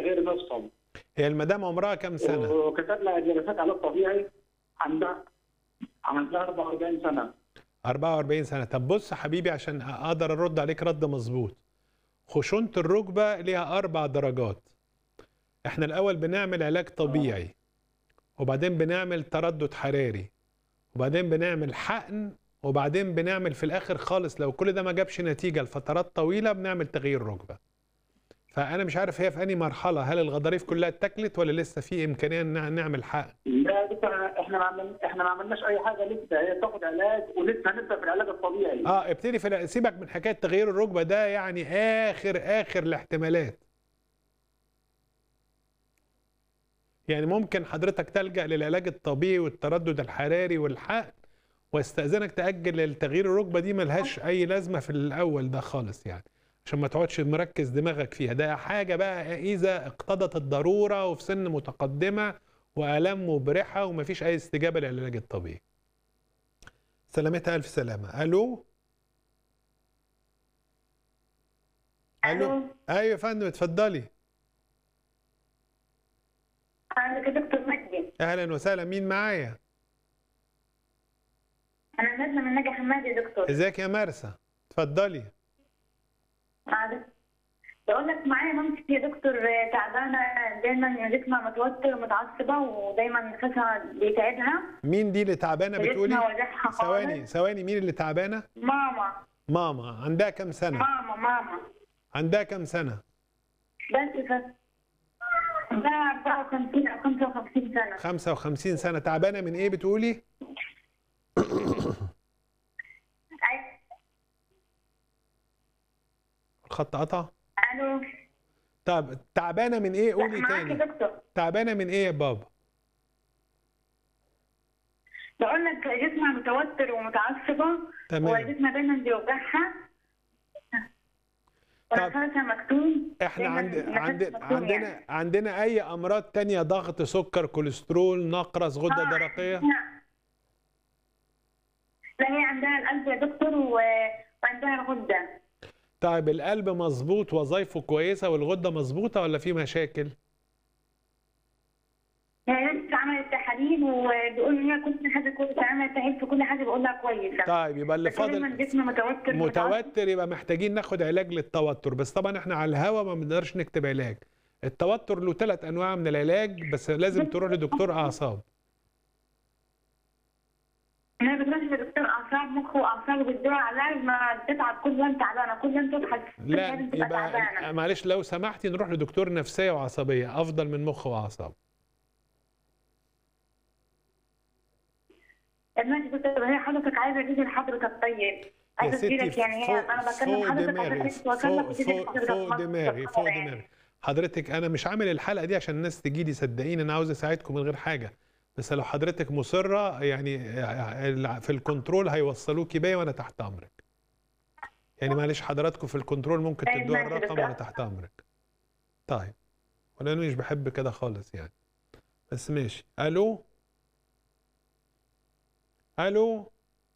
غير مفصل هي المدام عمرها كام سنه وكتب لها جلسات علاج طبيعي عندها عندها 44 سنه 44 سنه طب بص يا حبيبي عشان اقدر ارد عليك رد مظبوط خشونه الركبه ليها اربع درجات احنا الاول بنعمل علاج طبيعي وبعدين بنعمل تردد حراري وبعدين بنعمل حقن وبعدين بنعمل في الاخر خالص لو كل ده ما جابش نتيجه لفترات طويله بنعمل تغيير ركبه فانا مش عارف هي في انهي مرحله هل الغضاريف كلها اتاكلت ولا لسه في امكانيه ان نعمل حقن لا لسه احنا ما عمل... احنا ما عملناش اي حاجه لسه هي بتاخد علاج ولسه هنبدا في العلاج الطبيعي اه ابتدي في الع- سيبك من حكايه تغيير الركبه ده يعني اخر اخر الاحتمالات يعني ممكن حضرتك تلجأ للعلاج الطبيعي والتردد الحراري والحقن واستأذنك تأجل التغيير الركبة دي ملهاش أي لازمة في الأول ده خالص يعني عشان ما تقعدش مركز دماغك فيها ده حاجة بقى إذا اقتضت الضرورة وفي سن متقدمة وآلام مبرحة ومفيش أي استجابة للعلاج الطبيعي سلامتها ألف سلامة ألو الو أيوة يا فندم اتفضلي انا دكتور مجدي أهلا وسهلا مين معايا انا نازله من نجا حمادي يا دكتور ازيك يا مرسى اتفضلي معلش. بقول لك معايا مامتي يا دكتور آه، تعبانه دايما جسمها متوتر ومتعصبه ودايما نفسها بيتعبها مين دي اللي تعبانه بتقولي جسمها وجعها ثواني خالص ثواني مين اللي تعبانه ماما ماما عندها كام سنه ماما ماما عندها كام سنه بس ف ده 54 او 55 سنه 55 سنه تعبانه من ايه بتقولي أي- الخط قطع الو طب تعبانه من ايه قولي معاك يا تاني دكتور تعبانه من ايه يا بابا بقول لك جسمها متوتر ومتعصبه تمام وجسمها دايما بيوجعها طب ونفسها مكتوم احنا دايماً عند نفسها عند مكتوم عندنا يعني. عندنا اي امراض تانية ضغط سكر كوليسترول نقرس غده آه، درقيه لا لا هي عندها القلب يا دكتور و... وعندها الغدة طيب القلب مظبوط وظايفه كويسه والغده مظبوطه ولا في مشاكل هي لسه عملت تحاليل وبيقول ان هي كل حاجة كويسة عملت تحاليل في كل حاجة بقول لها كويسة طيب يبقى اللي بس دايما فاضل جسمي متوتر متوتر يبقى محتاجين ناخد علاج للتوتر بس طبعا احنا على الهوا ما بنقدرش نكتب علاج التوتر له ثلاث انواع من العلاج بس لازم تروح لدكتور اعصاب انا بتروح لدكتور اعصاب مخ واعصاب بتدور علاج ما بتتعب كل يوم تعبانة كل يوم تضحك كل لا يوم تبقى يبقى تعبانة معلش لو سمحتي نروح لدكتور نفسيه وعصبيه افضل من مخ واعصاب ماشي دكتور هي حضرتك عايزة تيجي لحضرتك طيب يا عايزة ستي تجيلك يعني هي فوق انا بكلم فوق حضرتك دماغي عشان فوق واكلمك تيجي فوق لحضرتك فوق مصر دماغي فوق يعني. دماغي حضرتك انا مش عامل الحلقه دي عشان الناس تجي لي صدقيني انا عاوز اساعدكم من غير حاجه بس لو حضرتك مصره يعني في الكنترول هيوصلوكي بيا وانا تحت امرك يعني معلش حضراتكم في الكنترول ممكن أيوة تدوها ماشي الرقم دكتور. وانا تحت امرك طيب ولا انا مش بحب كده خالص يعني بس ماشي الو الو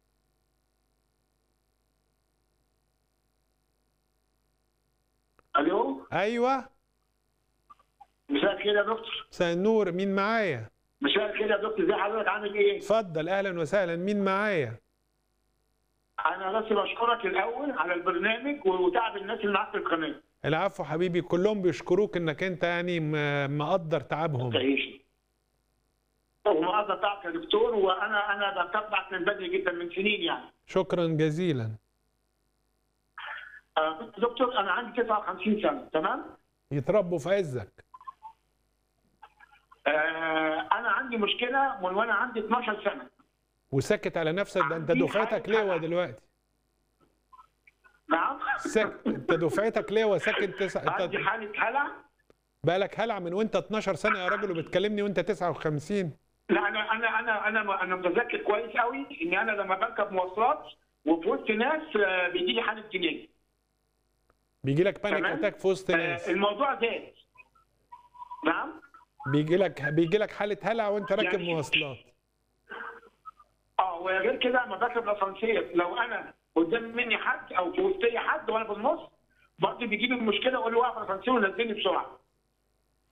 الو ايوه مساء الخير يا دكتور مساء النور مين معايا مساء الخير يا دكتور ازي حضرتك عامل ايه؟ اتفضل اهلا وسهلا مين معايا انا بس بشكرك الاول على البرنامج وتعب الناس اللي معاك في القناه العفو حبيبي كلهم بيشكروك انك انت يعني م- مقدر تعبهم تعيش وما اقدر تعرف يا دكتور وانا انا بتابعك من بدري جدا من سنين يعني شكرا جزيلا آه، دكتور انا عندي 59 سنه تمام؟ يتربوا في عزك آه، انا عندي مشكله من وانا عندي 12 سنه وسكت على نفسك ده انت عندي دفعتك حاجة- ليه دلوقتي نعم سك... انت دفعتك ليه وساكن تسع عندي انت حاله هلع بقالك هلع من وانت 12 سنه يا راجل وبتكلمني وانت 59 لا انا انا انا انا انا متذكر كويس قوي ان انا لما بركب مواصلات وفي وسط ناس آه، بيجي لي حاله جنين بيجي لك بانيك تمام. اتاك في وسط آه، ناس الموضوع زاد نعم بيجي لك بيجي لك حاله هلع وانت راكب يعني- مواصلات اه وغير كده لما بركب الاسانسير لو انا قدام مني حد او في وسطي حد وانا في النص برضه بيجي لي المشكله اقول له وقف الاسانسير ونزلني بسرعه